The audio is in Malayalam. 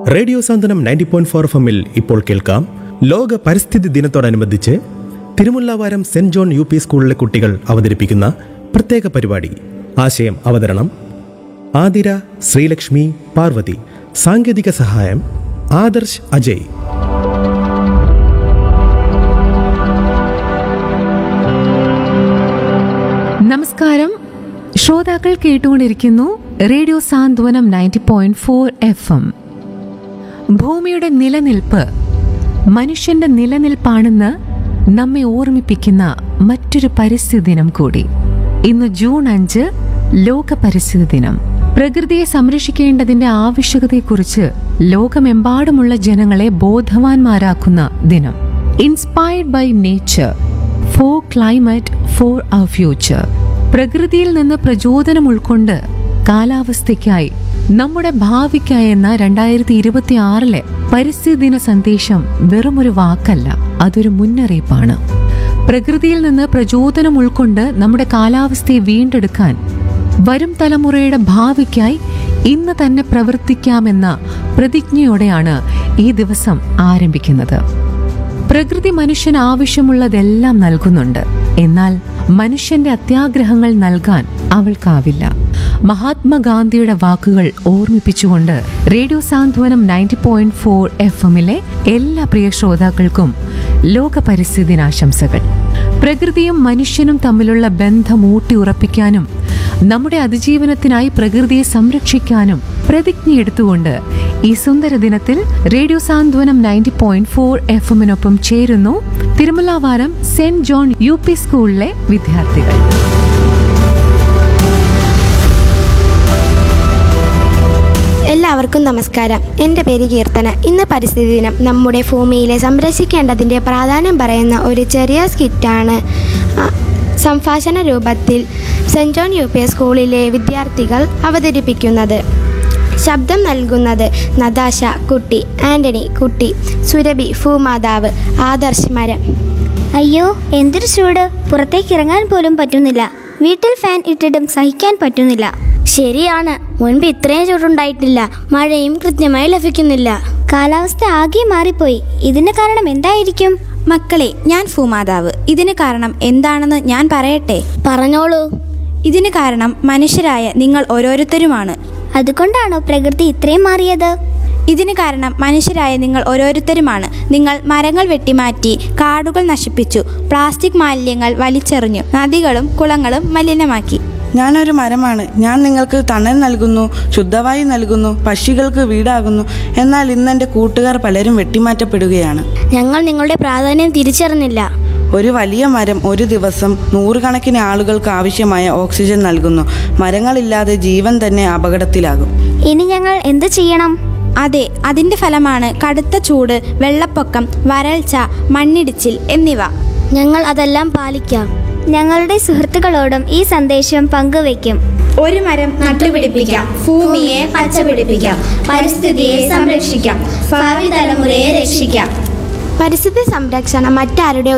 radio Santhwanam ninety point four F എമ്മിൽ ഇപ്പോൾ കേൾക്കാം ലോക പരിസ്ഥിതി ദിനത്തോടനുബന്ധിച്ച് Thirumullavaram saint John U P സ്കൂളിലെ കുട്ടികൾ അവതരിപ്പിക്കുന്ന പ്രത്യേക പരിപാടി ആശയം അവതരണം ആതിര ശ്രീലക്ഷ്മി പാർവതി സാങ്കേതിക സഹായം ആദർശ് അജയ് നമസ്കാരം ശ്രോതാക്കൾ കേട്ടുകൊണ്ടിരിക്കുന്നു radio Santhwanam ninety point four F M ഭൂമിയുടെ നിലനിൽപ്പ് മനുഷ്യന്റെ നിലനിൽപ്പാണെന്ന് നമ്മെ ഓർമ്മിപ്പിക്കുന്ന മറ്റൊരു പരിസ്ഥിതി ദിനം കൂടി ഇന്ന് ജൂൺ അഞ്ച് ലോക പരിസ്ഥിതി ദിനം പ്രകൃതിയെ സംരക്ഷിക്കേണ്ടതിന്റെ ആവശ്യകതയെക്കുറിച്ച് ലോകമെമ്പാടുമുള്ള ജനങ്ങളെ ബോധവാന്മാരാക്കുന്ന ദിനം inspired by nature for climate for our future പ്രകൃതിയിൽ നിന്ന് പ്രചോദനം ഉൾക്കൊണ്ട് കാലാവസ്ഥയ്ക്കായി നമ്മുടെ ഭാവിക്കായി എന്ന രണ്ടായിരത്തി ഇരുപത്തി ആറിലെ പരിസ്ഥിതി ദിന സന്ദേശം വെറുമൊരു വാക്കല്ല അതൊരു മുന്നറിയിപ്പാണ് പ്രകൃതിയിൽ നിന്ന് പ്രചോദനം ഉൾക്കൊണ്ട് നമ്മുടെ കാലാവസ്ഥയെ വീണ്ടെടുക്കാൻ വരും തലമുറയുടെ ഭാവിക്കായി ഇന്ന് തന്നെ പ്രവർത്തിക്കാമെന്ന പ്രതിജ്ഞയോടെയാണ് ഈ ദിവസം ആരംഭിക്കുന്നത് പ്രകൃതി മനുഷ്യന് ആവശ്യമുള്ളതെല്ലാം നൽകുന്നുണ്ട് എന്നാൽ മനുഷ്യന്റെ അത്യാഗ്രഹങ്ങൾ നൽകാൻ അവൾക്കാവില്ല മഹാത്മാഗാന്ധിയുടെ വാക്കുകൾ ഓർമ്മിപ്പിച്ചുകൊണ്ട് radio Santhwanam ninety point four F എമ്മിലെ എല്ലാ പ്രിയ ശ്രോതാക്കൾക്കും ലോക പരിസ്ഥിതി ദിനാശംസകൾ പ്രകൃതിയും മനുഷ്യനും തമ്മിലുള്ള ബന്ധം ഊട്ടിയുറപ്പിക്കാനും നമ്മുടെ അതിജീവനത്തിനായി പ്രകൃതിയെ സംരക്ഷിക്കാനും പ്രതിജ്ഞയെടുത്തുകൊണ്ട് ഈ സുന്ദര ദിനത്തിൽ radio Santhwanam ninety point four F എമ്മിനൊപ്പം ചേരുന്നു Thirumullavaram saint John U P സ്കൂളിലെ വിദ്യാർത്ഥികൾ എല്ലാവർക്കും നമസ്കാരം എൻ്റെ പേര് കീർത്തന ഇന്ന് പരിസ്ഥിതി ദിനം നമ്മുടെ ഭൂമിയിലെ സംരക്ഷിക്കേണ്ടതിൻ്റെ പ്രാധാന്യം പറയുന്ന ഒരു ചെറിയ സ്കിറ്റാണ് ആ, സംഭാഷണ രൂപത്തിൽ സെൻറ് ജോൺ യു പി സ്കൂളിലെ വിദ്യാർത്ഥികൾ അവതരിപ്പിക്കുന്നത് ശബ്ദം നൽകുന്നത് നതാശ കുട്ടി ആൻ്റണി കുട്ടി സുരഭി ഭൂമാതാവ് ആദർശ് മരം അയ്യോ എന്തൊരു ചൂട് പുറത്തേക്ക് ഇറങ്ങാൻ പോലും പറ്റുന്നില്ല വീട്ടിൽ ഫാൻ ഇട്ടിട്ടും സഹിക്കാൻ പറ്റുന്നില്ല ശരിയാണ് മുൻപ് ഇത്രയും ചൂടുണ്ടായിട്ടില്ല മഴയും കൃത്യമായി ലഭിക്കുന്നില്ല കാലാവസ്ഥ ആകെ മാറിപ്പോയി ഇതിന് കാരണം എന്തായിരിക്കും മക്കളെ ഞാൻ ഭൂമാതാവ് ഇതിന് കാരണം എന്താണെന്ന് ഞാൻ പറയട്ടെ പറഞ്ഞോളൂ ഇതിന് കാരണം മനുഷ്യരായ നിങ്ങൾ ഓരോരുത്തരുമാണ് അതുകൊണ്ടാണോ പ്രകൃതി ഇത്രയും മാറിയത് ഇതിന് കാരണം മനുഷ്യരായ നിങ്ങൾ ഓരോരുത്തരുമാണ് നിങ്ങൾ മരങ്ങൾ വെട്ടിമാറ്റി കാടുകൾ നശിപ്പിച്ചു പ്ലാസ്റ്റിക് മാലിന്യങ്ങൾ വലിച്ചെറിഞ്ഞു നദികളും കുളങ്ങളും മലിനമാക്കി ഞാനൊരു മരമാണ് ഞാൻ നിങ്ങൾക്ക് തണൽ നൽകുന്നു ശുദ്ധവായു നൽകുന്നു പക്ഷികൾക്ക് വീടാകുന്നു എന്നാൽ ഇന്ന് എൻ്റെ കൂട്ടുകാർ പലരും വെട്ടിമാറ്റപ്പെടുകയാണ് ഞങ്ങൾ നിങ്ങളുടെ പ്രാധാന്യം തിരിച്ചറിഞ്ഞില്ല ഒരു വലിയ മരം ഒരു ദിവസം നൂറുകണക്കിന് ആളുകൾക്ക് ആവശ്യമായ ഓക്സിജൻ നൽകുന്നു മരങ്ങളില്ലാതെ ജീവൻ തന്നെ അപകടത്തിലാകും ഇനി ഞങ്ങൾ എന്ത് ചെയ്യണം അതെ അതിന്റെ ഫലമാണ് കടുത്ത ചൂട് വെള്ളപ്പൊക്കം വരൾച്ച മണ്ണിടിച്ചിൽ എന്നിവ ഞങ്ങൾ അതെല്ലാം പാലിക്കാം ഞങ്ങളുടെ സുഹൃത്തുക്കളോടും ഈ സന്ദേശം പങ്കുവയ്ക്കും ഒരു മരം നട്ടുപിടിപ്പിക്കാം ഭൂമിയെ പച്ചപിടിപ്പിക്കാം പരിസ്ഥിതിയെ സംരക്ഷിക്കാം ഭാവി തലമുറയെ രക്ഷിക്കാം പരിസ്ഥിതി സംരക്ഷണം മറ്റാരുടെ